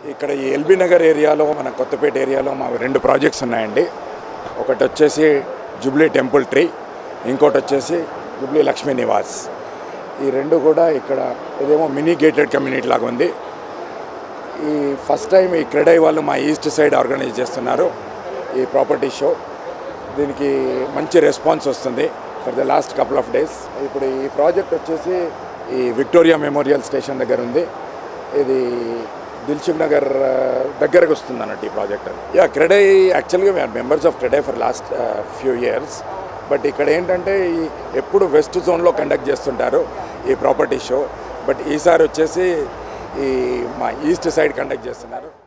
ఇక్కడ ఈ ఎల్బీ నగర్ ఏరియాలో మన కొత్తపేట ఏరియాలో మా రెండు ప్రాజెక్ట్స్ ఉన్నాయండి ఒకటి వచ్చేసి జూబ్లీ టెంపుల్ ట్రీ ఇంకోటి వచ్చేసి జూబ్లీ లక్ష్మీ నివాస్ ఈ రెండు కూడా ఇక్కడ ఇదేమో మినీ గేటెడ్ కమ్యూనిటీ లాగా ఉంది ఈ ఫస్ట్ టైం ఈ క్రెడై వాళ్ళు మా ఈస్ట్ సైడ్ ఆర్గనైజ్ చేస్తున్నారు ఈ ప్రాపర్టీ షో దీనికి మంచి రెస్పాన్స్ వస్తుంది for the last couple of days ఇప్పుడు ఈ ప్రాజెక్ట్ వచ్చేసి ఈ విక్టోరియా మెమోరియల్ స్టేషన్ దగ్గర ఉంది ఇది దిల్సుఖ్ నగర్ ఆ, దగ్గరకు వస్తుంది అన్నట్టు ఈ ప్రాజెక్ట్ యా క్రెడై యాక్చువల్గా we're members of CREDAI for last few years but ఇక్కడ ఏంటంటే ఈ ఎప్పుడు వెస్ట్ జోన్లో కండక్ట్ చేస్తుంటారు ఈ ప్రాపర్టీ షో బట్ ఈసారి వచ్చేసి ఈ మా ఈస్ట్ సైడ్ కండక్ట్ చేస్తున్నారు